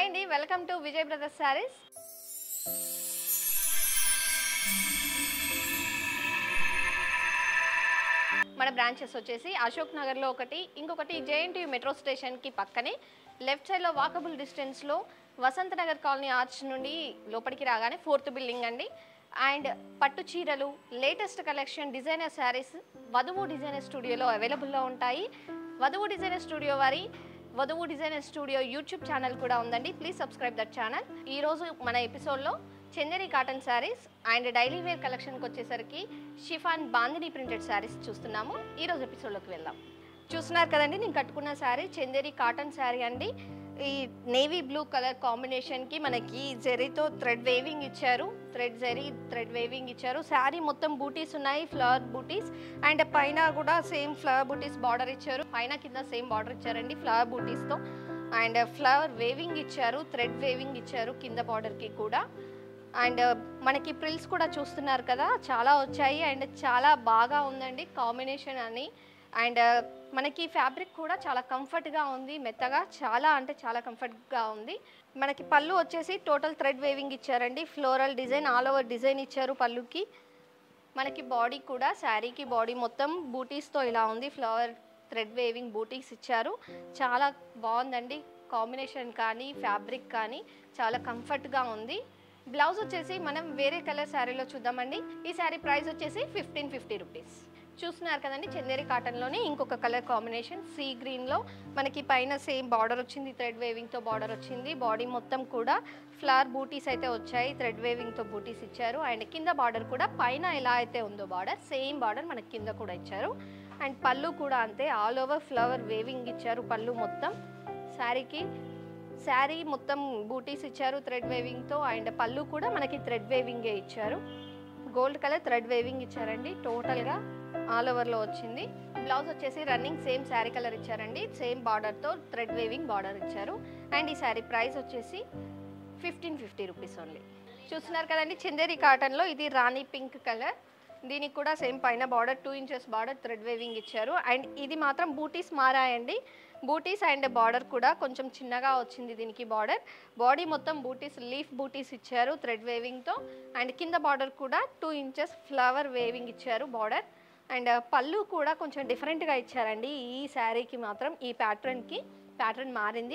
అండి welcome to Vijay brothers saris మన branches వచ్చేసి అశోక్ నగర్లో ఒకటి ఇంకొకటి జేఎన్టీ మెట్రో స్టేషన్కి పక్కనే లెఫ్ట్ సైడ్లో వాకబుల్ డిస్టెన్స్లో వసంత నగర్ కాలనీ ఆర్చ్ నుండి లోపలికి రాగానే ఫోర్త్ బిల్డింగ్ అండి అండ్ పట్టు చీరలు లేటెస్ట్ కలెక్షన్ డిజైనర్ శారీస్ వధువు డిజైనర్ స్టూడియోలో అవైలబుల్లో ఉంటాయి వధువు డిజైనర్ స్టూడియో వారి Vadhuvu designer studio YouTube channel కూడా ఉందండి ప్లీజ్ సబ్స్క్రైబ్ దట్ ఛానల్ ఈరోజు మన ఎపిసోడ్లో Chanderi cotton saris and daily wear కలెక్షన్కి వచ్చేసరికి షిఫాన్ బాందిని ప్రింటెడ్ శారీస్ చూస్తున్నాము ఈరోజు ఎపిసోడ్లోకి వెళ్దాం చూస్తున్నారు కదండి నేను కట్టుకున్న శారీ చందేరి కాటన్ శారీ అండి ఈ నేవీ బ్లూ కలర్ కాంబినేషన్కి మనకి జెరీతో థ్రెడ్ వేవింగ్ ఇచ్చారు థ్రెడ్ జెరీ థ్రెడ్ వేవింగ్ ఇచ్చారు శారీ మొత్తం బూటీస్ ఉన్నాయి ఫ్లవర్ బూటీస్ అండ్ పైన కూడా సేమ్ ఫ్లవర్ బూటీస్ బార్డర్ ఇచ్చారు పైన కింద సేమ్ బార్డర్ ఇచ్చారండి ఫ్లవర్ బూటీస్తో అండ్ ఫ్లవర్ వేవింగ్ ఇచ్చారు థ్రెడ్ వేవింగ్ ఇచ్చారు కింద బార్డర్కి కూడా అండ్ మనకి ప్రిల్స్ కూడా చూస్తున్నారు కదా చాలా వచ్చాయి అండ్ చాలా బాగా ఉందండి కాంబినేషన్ అని అండ్ మనకి ఫ్యాబ్రిక్ కూడా చాలా కంఫర్ట్గా ఉంది మెత్తగా చాలా అంటే చాలా కంఫర్ట్గా ఉంది మనకి పళ్ళు వచ్చేసి టోటల్ థ్రెడ్ వేవింగ్ ఇచ్చారండి floral design all over design ఇచ్చారు పళ్ళుకి మనకి బాడీ కూడా శారీకి బాడీ మొత్తం బూటీస్తో ఇలా ఉంది ఫ్లవర్ థ్రెడ్ వేవింగ్ బూటీస్ ఇచ్చారు చాలా బాగుందండి కాంబినేషన్ కానీ ఫ్యాబ్రిక్ కానీ చాలా కంఫర్ట్గా ఉంది బ్లౌజ్ వచ్చేసి మనం వేరే కలర్ శారీలో చూద్దామండి ఈ శారీ ప్రైస్ వచ్చేసి ఫిఫ్టీన్ ఫిఫ్టీ రూపీస్ చూస్తున్నారు కదండి చందేరి కాటన్లోనే ఇంకొక కలర్ కాంబినేషన్ సీ గ్రీన్లో మనకి పైన సేమ్ బార్డర్ వచ్చింది థ్రెడ్ వేవింగ్తో బార్డర్ వచ్చింది బాడీ మొత్తం కూడా ఫ్లవర్ బూటీస్ అయితే వచ్చాయి థ్రెడ్ వేవింగ్తో బూటీస్ ఇచ్చారు అండ్ కింద బార్డర్ కూడా పైన ఎలా అయితే ఉందో బార్డర్ సేమ్ బార్డర్ మనకి కింద కూడా ఇచ్చారు అండ్ పళ్ళు కూడా అంతే ఆల్ ఓవర్ ఫ్లవర్ వేవింగ్ ఇచ్చారు పళ్ళు మొత్తం శారీకి శారీ మొత్తం బూటీస్ ఇచ్చారు థ్రెడ్ వేవింగ్తో అండ్ పళ్ళు కూడా మనకి థ్రెడ్ వేవింగే ఇచ్చారు గోల్డ్ కలర్ థ్రెడ్ వేవింగ్ ఇచ్చారండి టోటల్గా ఆల్ ఓవర్లో వచ్చింది బ్లౌజ్ వచ్చేసి రన్నింగ్ సేమ్ శారీ కలర్ ఇచ్చారండి సేమ్ బార్డర్తో థ్రెడ్ వేవింగ్ బార్డర్ ఇచ్చారు అండ్ ఈ శారీ ప్రైస్ వచ్చేసి ఫిఫ్టీన్ ఫిఫ్టీ రూపీస్ ఓన్లీ చూస్తున్నారు కదండి చందేరి కాటన్లో ఇది రాణి పింక్ కలర్ దీనికి కూడా సేమ్ పైన border two inches border thread weaving ఇచ్చారు అండ్ ఇది మాత్రం బూటీస్ మారాయండి బూటీస్ అండ్ బార్డర్ కూడా కొంచెం చిన్నగా వచ్చింది దీనికి బార్డర్ బాడీ మొత్తం బూటీస్ లీఫ్ బూటీస్ ఇచ్చారు థ్రెడ్ వేవింగ్తో అండ్ కింద బార్డర్ కూడా టూ ఇంచెస్ ఫ్లవర్ వేవింగ్ ఇచ్చారు బార్డర్ అండ్ పళ్ళు కూడా కొంచెం డిఫరెంట్గా ఇచ్చారండి ఈ శారీకి మాత్రం ఈ ప్యాటర్న్కి ప్యాటర్న్ మారింది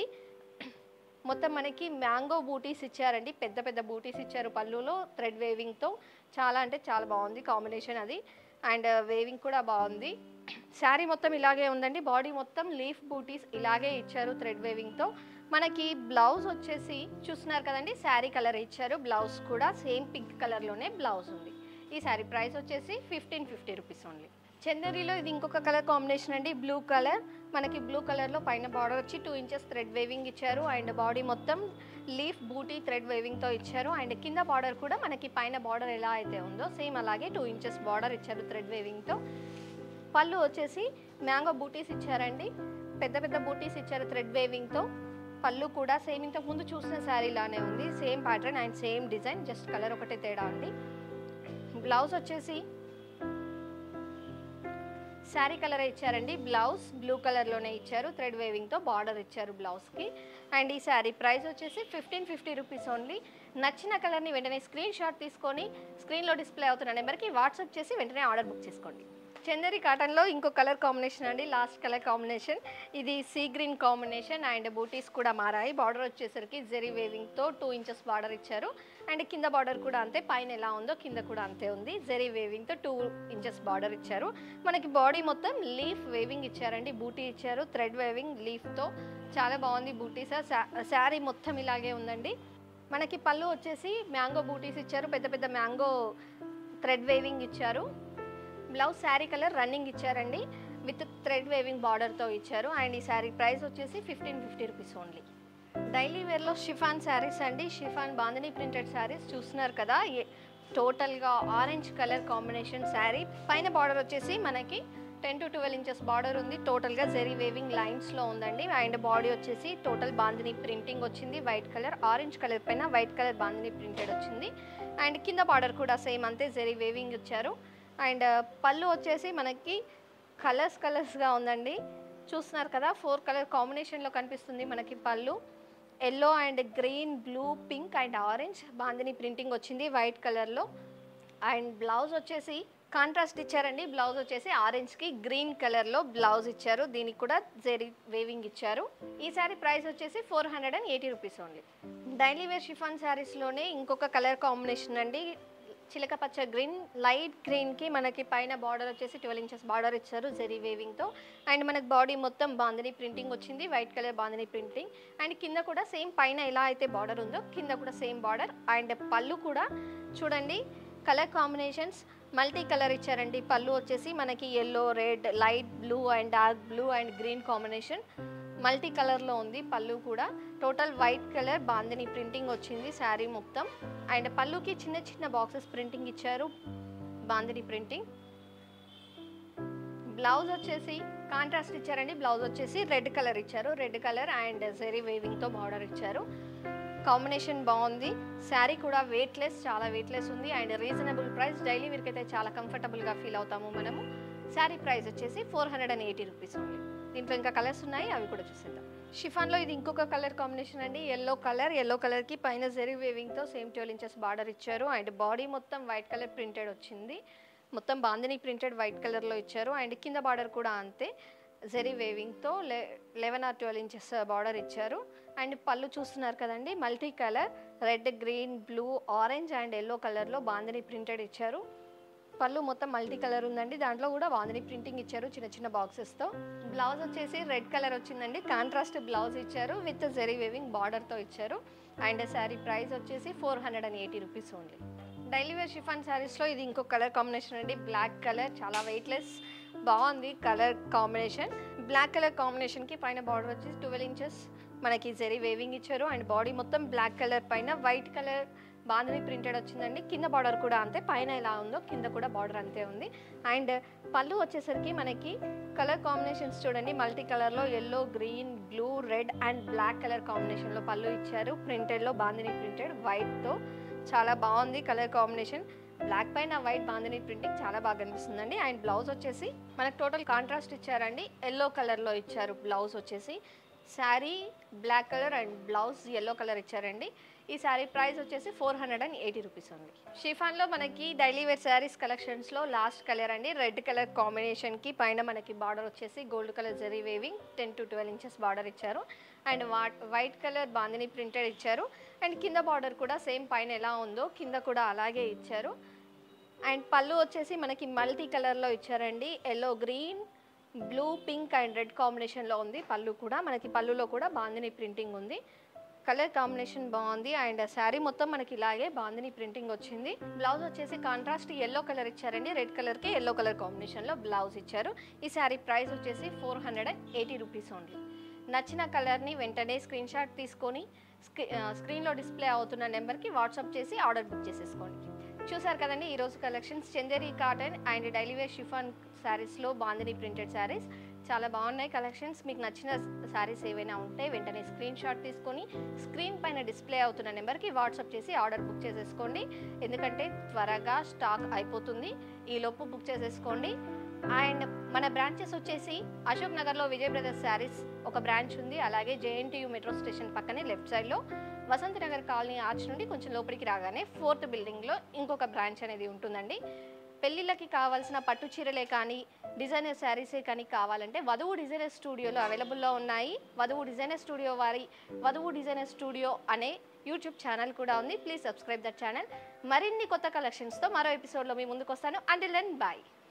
మొత్తం మనకి మ్యాంగో బూటీస్ ఇచ్చారండి పెద్ద పెద్ద బూటీస్ ఇచ్చారు పళ్ళులో థ్రెడ్ వేవింగ్తో చాలా అంటే చాలా బాగుంది కాంబినేషన్ అది అండ్ వేవింగ్ కూడా బాగుంది శారీ మొత్తం ఇలాగే ఉందండి బాడీ మొత్తం లీఫ్ బూటీస్ ఇలాగే ఇచ్చారు థ్రెడ్ వేవింగ్తో మనకి బ్లౌజ్ వచ్చేసి చూస్తున్నారు కదండి శారీ కలర్ ఇచ్చారు బ్లౌజ్ కూడా సేమ్ పింక్ కలర్లోనే బ్లౌజ్ ఉంది ఈ శారీ ప్రైస్ వచ్చేసి ఫిఫ్టీన్ ఫిఫ్టీ రూపీస్ ఓన్లీ చందేరిలో ఇది ఇంకొక కలర్ కాంబినేషన్ అండి బ్లూ కలర్ మనకి బ్లూ కలర్లో పైన బార్డర్ వచ్చి టూ ఇంచెస్ థ్రెడ్ వేవింగ్ ఇచ్చారు అండ్ బాడీ మొత్తం లీఫ్ బూటీ థ్రెడ్ వేవింగ్తో ఇచ్చారు అండ్ కింద బార్డర్ కూడా మనకి పైన బార్డర్ ఎలా అయితే ఉందో సేమ్ అలాగే టూ ఇంచెస్ బార్డర్ ఇచ్చారు థ్రెడ్ వేవింగ్తో పళ్ళు వచ్చేసి మ్యాంగో బూటీస్ ఇచ్చారండి పెద్ద పెద్ద బూటీస్ ఇచ్చారు థ్రెడ్ వేవింగ్తో పళ్ళు కూడా సేమ్ ఇంతకు ముందు చూసిన శారీ లానే ఉంది same pattern and same design just colour ఒకటే తేడా అండి బ్లౌజ్ వచ్చేసి శారీ కలర్ ఇచ్చారండి బ్లౌజ్ బ్లూ కలర్లోనే ఇచ్చారు థ్రెడ్ వేవింగ్తో బార్డర్ ఇచ్చారు బ్లౌజ్కి అండ్ ఈ శారీ ప్రైస్ వచ్చేసి ఫిఫ్టీన్ ఫిఫ్టీ రూపీస్ ఓన్లీ నచ్చిన కలర్ని వెంటనే స్క్రీన్ షాట్ తీసుకొని స్క్రీన్లో డిస్ప్లే అవుతున్న నెంబర్కి వాట్సాప్ చేసి వెంటనే ఆర్డర్ బుక్ చేసుకోండి చందేరి కాటన్లో ఇంకో కలర్ కాంబినేషన్ అండి లాస్ట్ కలర్ కాంబినేషన్ ఇది sea green combination and butis కూడా మారాయి బార్డర్ వచ్చేసరికి జెరీ వేవింగ్తో టూ ఇంచెస్ బార్డర్ ఇచ్చారు అండ్ కింద బార్డర్ కూడా అంతే పైన ఎలా ఉందో కింద కూడా అంతే ఉంది జెరీ వేవింగ్తో టూ ఇంచెస్ బార్డర్ ఇచ్చారు మనకి బాడీ మొత్తం లీఫ్ వేవింగ్ ఇచ్చారండి బూటీ ఇచ్చారు థ్రెడ్ వేవింగ్ లీఫ్తో చాలా బాగుంది బూటీస్ శారీ మొత్తం ఇలాగే ఉందండి మనకి పళ్ళు వచ్చేసి మ్యాంగో బూటీస్ ఇచ్చారు పెద్ద పెద్ద మ్యాంగో థ్రెడ్ వేవింగ్ ఇచ్చారు బ్లౌజ్ శారీ కలర్ రన్నింగ్ ఇచ్చారండి విత్ థ్రెడ్ వేవింగ్ బార్డర్తో ఇచ్చారు అండ్ ఈ శారీ ప్రైస్ వచ్చేసి fifteen fifty rupees only daily వేర్లో షిఫాన్ శారీస్ అండి షిఫాన్ బాందిని ప్రింటెడ్ శారీస్ చూస్తున్నారు కదా ఏ- టోటల్గా ఆరెంజ్ కలర్ కాంబినేషన్ శారీ పైన బార్డర్ వచ్చేసి మనకి ten to twelve inches border ఉంది టోటల్గా జెరీ వేవింగ్ లైన్స్లో ఉందండి అండ్ బాడీ వచ్చేసి టోటల్ బాందిని ప్రింటింగ్ వచ్చింది వైట్ కలర్ ఆరెంజ్ కలర్ పైన వైట్ కలర్ బాందిని ప్రింటెడ్ వచ్చింది అండ్ కింద బార్డర్ కూడా సేమ్ అంతే జెరీ వేవింగ్ ఇచ్చారు అండ్ పళ్ళు వచ్చేసి మనకి కలర్స్ కలర్స్గా ఉందండి చూస్తున్నారు కదా ఫోర్ కలర్ కాంబినేషన్లో కనిపిస్తుంది మనకి పళ్ళు yellow and green blue pink and orange bandhani printing వచ్చింది వైట్ కలర్లో అండ్ బ్లౌజ్ వచ్చేసి కాంట్రాస్ట్ ఇచ్చారండి బ్లౌజ్ వచ్చేసి ఆరెంజ్కి గ్రీన్ కలర్లో బ్లౌజ్ ఇచ్చారు దీనికి కూడా జెరీ వేవింగ్ ఇచ్చారు ఈ శారీ ప్రైస్ వచ్చేసి four hundred and eighty rupees only daily wear chiffon శారీస్లోనే ఇంకొక కలర్ కాంబినేషన్ అండి చిలక పచ్చ గ్రీన్ లైట్ గ్రీన్కి మనకి పైన బార్డర్ వచ్చేసి ట్వెల్వ్ ఇంచెస్ బార్డర్ ఇచ్చారు జెరీ వేవింగ్తో అండ్ మనకి బాడీ మొత్తం బాందిని ప్రింటింగ్ వచ్చింది white colour bandhani printing and కింద కూడా సేమ్ పైన ఎలా అయితే బార్డర్ ఉందో కింద కూడా సేమ్ బార్డర్ అండ్ పళ్ళు కూడా చూడండి కలర్ కాంబినేషన్స్ మల్టీ కలర్ ఇచ్చారండి పళ్ళు వచ్చేసి మనకి yellow red light blue and dark blue and green combination multi కలర్లో ఉంది పళ్ళు కూడా total white colour bandhani printing వచ్చింది శారీ మొత్తం అండ్ పళ్ళుకి చిన్న చిన్న బాక్సెస్ ప్రింటింగ్ ఇచ్చారు బాందిని ప్రింటింగ్ బ్లౌజ్ వచ్చేసి కాంట్రాస్ట్ ఇచ్చారండి బ్లౌజ్ వచ్చేసి రెడ్ కలర్ ఇచ్చారు రెడ్ కలర్ అండ్ జెరీ వేవింగ్తో బార్డర్ ఇచ్చారు కాంబినేషన్ బాగుంది శారీ కూడా వెయిట్లెస్ చాలా వెయిట్లెస్ ఉంది అండ్ రీజనబుల్ ప్రైస్ డైలీ వీరికైతే చాలా కంఫర్టబుల్గా ఫీల్ అవుతాము మనము శారీ ప్రైస్ వచ్చేసి four hundred and eighty rupees ఉంది దీంట్లో ఇంకా కలర్స్ ఉన్నాయి అవి కూడా చూసేద్దాం షిఫాన్లో ఇది ఇంకొక కలర్ కాంబినేషన్ అండి ఎల్లో కలర్ ఎల్లో కలర్కి పైన జెరీ వేవింగ్తో సేమ్ ట్వెల్వ్ ఇంచెస్ బార్డర్ ఇచ్చారు అండ్ బాడీ మొత్తం వైట్ కలర్ ప్రింటెడ్ వచ్చింది మొత్తం బాందిని ప్రింటెడ్ వైట్ కలర్లో ఇచ్చారు అండ్ కింద బార్డర్ కూడా అంతే జెరీ వేవింగ్తో లె eleven or twelve inches border ఇచ్చారు అండ్ పళ్ళు చూస్తున్నారు కదండి multi colour red green blue orange and yellow కలర్లో బాందిని ప్రింటెడ్ ఇచ్చారు పళ్ళు మొత్తం మల్టీ కలర్ ఉందండి దాంట్లో కూడా బాందిని ప్రింటింగ్ ఇచ్చారు చిన్న చిన్న బాక్సెస్తో బ్లౌజ్ వచ్చేసి రెడ్ కలర్ వచ్చిందండి కాంట్రాస్ట్ బ్లౌజ్ ఇచ్చారు విత్ జెరీ వేవింగ్ బార్డర్తో ఇచ్చారు అండ్ శారీ ప్రైస్ వచ్చేసి four hundred and eighty rupees only daily wear chiffon శారీస్లో ఇది ఇంకో కలర్ కాంబినేషన్ అండి బ్లాక్ కలర్ చాలా వెయిట్లెస్ బాగుంది కలర్ కాంబినేషన్ బ్లాక్ కలర్ కాంబినేషన్కి పైన బార్డర్ వచ్చి ట్వెల్వ్ ఇంచెస్ మనకి జెరీ వేవింగ్ ఇచ్చారు అండ్ బాడీ మొత్తం బ్లాక్ కలర్ పైన వైట్ కలర్ బాంధని ప్రింటెడ్ వచ్చిందండి కింద బార్డర్ కూడా అంతే పైన ఎలా ఉందో కింద కూడా బార్డర్ అంతే ఉంది అండ్ పళ్ళు వచ్చేసరికి మనకి కలర్ కాంబినేషన్స్ చూడండి మల్టీ కలర్లో yellow green blue red and black colour కాంబినేషన్లో పళ్ళు ఇచ్చారు ప్రింటెడ్లో బాందిని ప్రింటెడ్ వైట్తో చాలా బాగుంది కలర్ కాంబినేషన్ బ్లాక్ పైన వైట్ బాందిని ప్రింటింగ్ చాలా బాగా కనిపిస్తుందండి అండ్ బ్లౌజ్ వచ్చేసి మనకు టోటల్ కాంట్రాస్ట్ ఇచ్చారండి ఎల్లో కలర్లో ఇచ్చారు బ్లౌజ్ వచ్చేసి sari black colour and blouse yellow colour ఇచ్చారండి ఈ శారీ ప్రైస్ వచ్చేసి four hundred and eighty rupees ఉంది షిఫాన్లో మనకి డైలీ వేర్ శారీస్ కలెక్షన్స్లో లాస్ట్ కలర్ అండి రెడ్ కలర్ కాంబినేషన్కి పైన మనకి బార్డర్ వచ్చేసి gold colour zari weaving ten to twelve inches border ఇచ్చారు and what white colour bandhani printed ఇచ్చారు అండ్ కింద బార్డర్ కూడా సేమ్ పైన ఎలా ఉందో కింద కూడా అలాగే ఇచ్చారు అండ్ పళ్ళు వచ్చేసి మనకి మల్టీ కలర్లో ఇచ్చారండి yellow green blue pink and red కాంబినేషన్లో ఉంది పళ్ళు కూడా మనకి పళ్ళులో కూడా బాందిని ప్రింటింగ్ ఉంది కలర్ కాంబినేషన్ బాగుంది అండ్ శారీ మొత్తం మనకి ఇలాగే బాందిని ప్రింటింగ్ వచ్చింది బ్లౌజ్ వచ్చేసి కాంట్రాస్ట్ ఎల్లో కలర్ ఇచ్చారండి రెడ్ కలర్కి ఎల్లో కలర్ కాంబినేషన్లో బ్లౌజ్ ఇచ్చారు ఈ శారీ ప్రైస్ వచ్చేసి four hundred and eighty rupees only నచ్చిన కలర్ని వెంటనే స్క్రీన్ షాట్ తీసుకొని స్క్రీ స్క్రీన్లో డిస్ప్లే అవుతున్న నెంబర్కి వాట్సాప్ చేసి ఆర్డర్ బుక్ చేసేసుకోండి చూసారు కదండి ఈరోజు collections Chanderi cotton and daily wear chiffon శారీస్లో బాందిని ప్రింటెడ్ శారీస్ చాలా బాగున్నాయి కలెక్షన్స్ మీకు నచ్చిన శారీస్ ఏవైనా ఉంటే వెంటనే స్క్రీన్ షాట్ తీసుకొని స్క్రీన్ పైన డిస్ప్లే అవుతున్న నెంబర్కి వాట్సాప్ చేసి ఆర్డర్ బుక్ చేసేసుకోండి ఎందుకంటే త్వరగా స్టాక్ అయిపోతుంది ఈలోపు బుక్ చేసేసుకోండి అండ్ మన బ్రాంచెస్ వచ్చేసి అశోక్ నగర్లో విజయ్ బ్రదర్స్ శారీస్ ఒక బ్రాంచ్ ఉంది అలాగే జేఎన్టీయూ మెట్రో స్టేషన్ పక్కనే లెఫ్ట్ సైడ్లో వసంత నగర్ కాలనీ ఆర్చ్ నుండి కొంచెం లోపలికి రాగానే ఫోర్త్ బిల్డింగ్లో ఇంకొక బ్రాంచ్ అనేది ఉంటుందండి పెళ్ళిళ్ళకి కావాల్సిన పట్టు చీరలే కానీ డిజైనర్ శారీసే కానీ కావాలంటే వధువు డిజైనర్ స్టూడియోలో అవైలబుల్లో ఉన్నాయి వధువు డిజైనర్ స్టూడియో వారి వధువు డిజైనర్ స్టూడియో అనే యూట్యూబ్ ఛానల్ కూడా ఉంది ప్లీజ్ సబ్స్క్రైబ్ దట్ ఛానల్ మరిన్ని కొత్త కలెక్షన్స్తో మరో ఎపిసోడ్లో మీ ముందుకు వస్తాను అంటిల్ దెన్ బాయ్